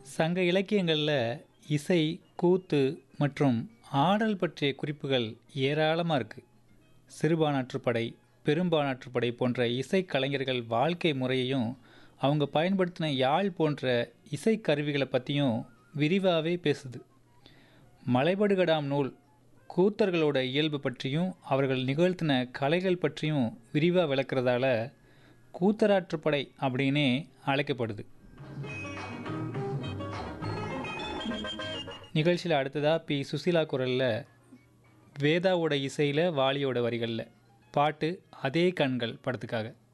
சங்க இலக்கியங்களில் இசை கூத்து மற்றும் ஆடல் பற்றிய குறிப்புகள் ஏராளமாக இருக்குது சிறுபானாற்றுப்படை பெரும்பானாற்றுப்படை போன்ற இசைக்கலைஞர்கள் வாழ்க்கை முறையையும் அவங்க பயன்படுத்தின யாழ் போன்ற இசைக்கருவிகளை பற்றியும் விரிவாகவே பேசுது மலைபடுகடாம் நூல் கூத்தர்களோட இயல்பு பற்றியும் அவர்கள் நிகழ்த்தின கலைகள் பற்றியும் விரிவாக விளக்குறதால கூத்தராற்றுப்படை அப்படின்னே அழைக்கப்படுது நிகழ்ச்சியில் அடுத்ததாக பி சுசீலா குரலில் வேதாவோட இசையில் வாலியோட வரிகளில் பாட்டு அதே கண்கள் படத்துக்காக